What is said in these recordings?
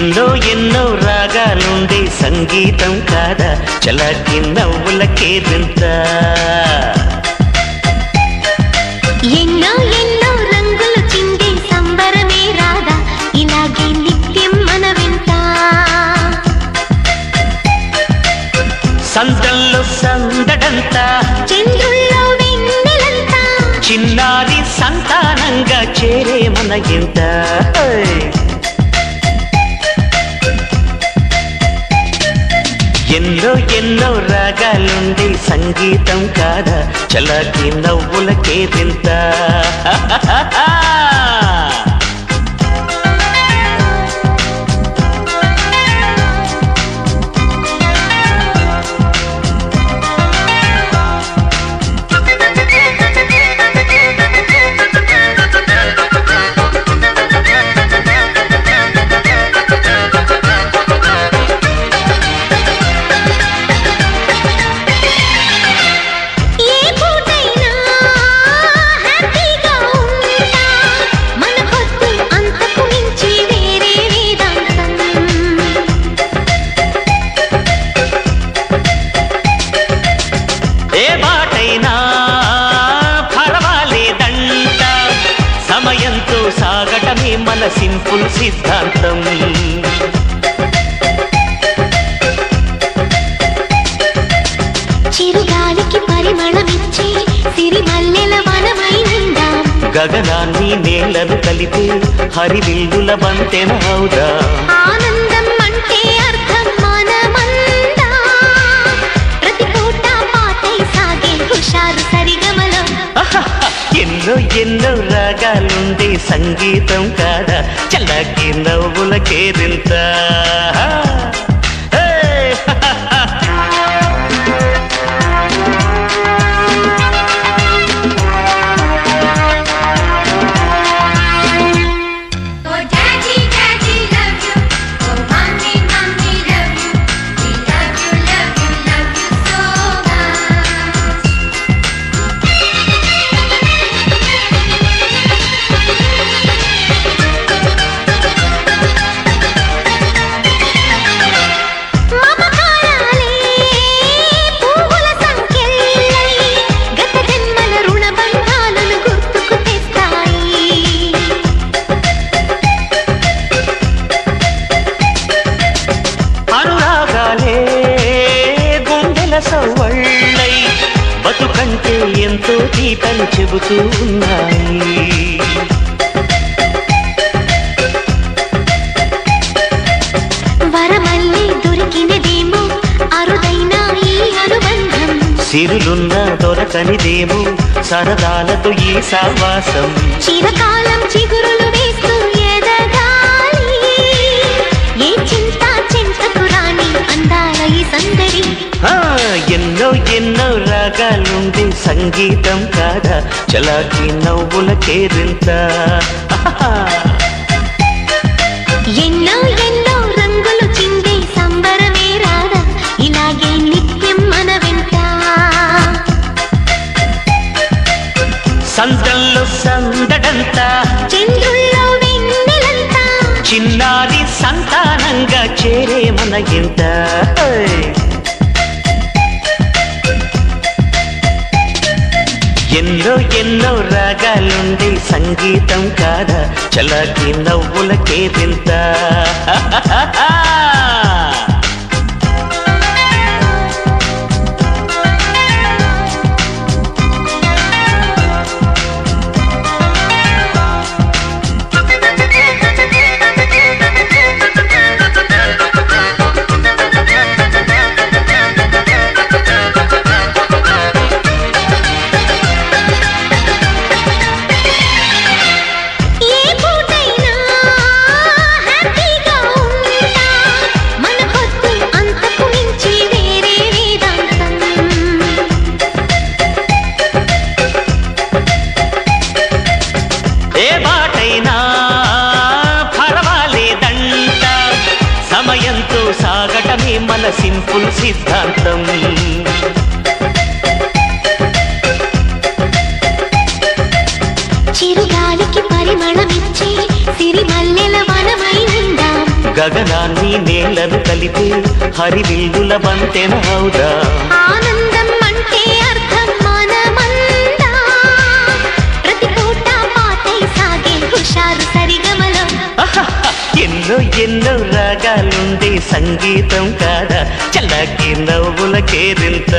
ఎన్నో ఎన్నో రాగాలుండే సంగీతం కాదా చలాకి నవ్వులకేదింత ఎన్నో ఎన్నో రంగులు చిందే సంబరమే రాదా ఇలాగే నిత్యం మన వింత సందల్లో సందడంతా చంద్రుల్లో వెన్నెలంతా చిన్నారి సంతానంగా చేరే మన ఇంత ఎన్నో ఎన్నో రాగాలుండే సంగీతం కాదా చలాకి నవ్వులకేదింత ఏ పూటైనా హ్యాపీగా ఉంటా మన పొద్దు అంతకు మించి వేరే వేదాంతం ఏ బాటైనా పర్వాలేదంట సమయంతో సాగటమే మన సింపుల్ సిద్ధాంతం చిరుగాలికి పరిమళమిచ్చే సిరిమల్లెల వనమైనందాం గగనాన్ని నేలను కలిపే హరివిల్లుల బంతెన అవుదా ఆనందం అంటే అర్థం మనమందా ప్రతి పూట పాటై సాగే హుషారు సరిగమలో ఎన్నో ఎన్నో రాగాలుండే సంగీతం కాదా చల్లకి నవ్వులకేదింత హే! Oh daddy, daddy, love you. Oh mommy, mommy, love you. We love you, love you, love you so much. మమకారాలే పువ్వుల సంఖ్యలై గత జన్మల రుణ బంధాలను గుర్తుకు తెస్తాయి అనురాగాలే గుండెల సవ్వళ్ళై బతుకంటే ఎంతో తీపని చెబుతూ ఉన్నాయి వరమల్లి దొరికినదేమో అరుదైన ఈ అనుబంధం సిరులున్న దొరకనిదేమో సరదాలతో ఈ సావాసం చిరకాలం చిగురులు వేస్తూ ఎదగాలి ఏ చింత చింతకు రాని అందాల ఈ సందడి ఆ, ఎన్నో ఎన్నో రాగాలుండే సంగీతం కాదా చలాకి నవ్వులకేరింత ఎన్నో ఎన్నో రంగులు చిందే సంబరమే రాదా ఇలాగే నిత్యం మన వెంట సందల్లో సందడంతా చంద్రుల్లో వెన్నెలంతా చిన్నారి సంతానంగా చేరే మన ఇంత ఎన్నో ఎన్నో రాగాలుండే సంగీతం కాదా చలాకి నవ్వులకేదింత ఏ పూటైనా హ్యాపీగా ఉంటా మన పొద్దు అంతకు మించి వేరే వేదాంతం ఏ బాటైనా పర్వాలేదంట సమయంతో సాగటమే మన సింపుల్ సిద్ధాంతం చిరుగాలికి పరిమళమిచ్చే సిరిమల్లెల వనమైనందాం గగనాన్ని నేలను కలిపి హరివిల్లుల బంతెన హౌదా ఆనందం అంటే అర్థం మనమందా ప్రతి పూట పాతై సాగే హుషారు సరిగమలో ఎన్నో ఎన్నో రాగాలుండే సంగీతం కాదా చల్లకి నవ్వుల Kerintha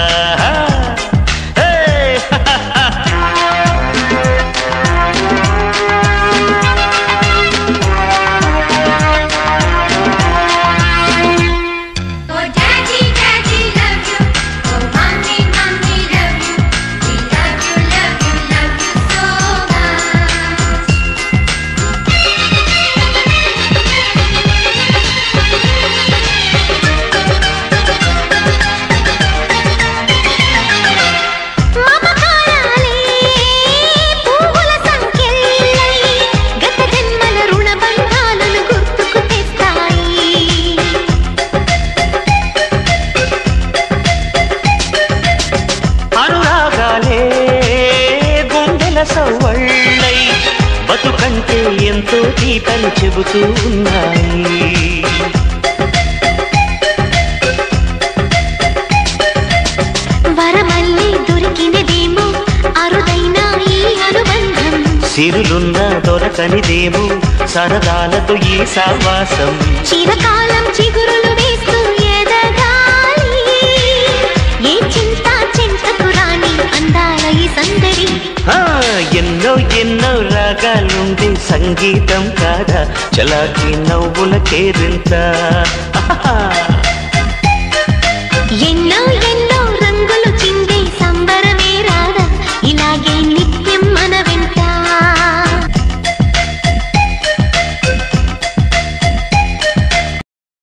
Oh daddy, daddy love you. Oh mommy, mommy love you. We love you, love you, love you so much. మమకారాలే పువ్వుల సంఖ్యలై గత జన్మల రుణ బంధాలను గుర్తుకు తెస్తాయి అనురాగాలే గుండెల సవ్వళ్ళై బతుకంటే ఎంతో తీపని చెబుతూ ఉన్నాయి వరమల్లి దొరికినదేమో అరుదైన ఈ అనుబంధం సిరులున్న దొరకనిదేమో సరదాలతో ఈ సావాసం చిరకాలం చిగురులు వేస్తూ ఎదగాలి ఏ చింత చింతకు రాని అందాల ఈ సందడి ఆ, ఎన్నో ఎన్నో రాగాలుండే సంగీతం కాదా చలాకి నవ్వుల కేరింత ఆహా.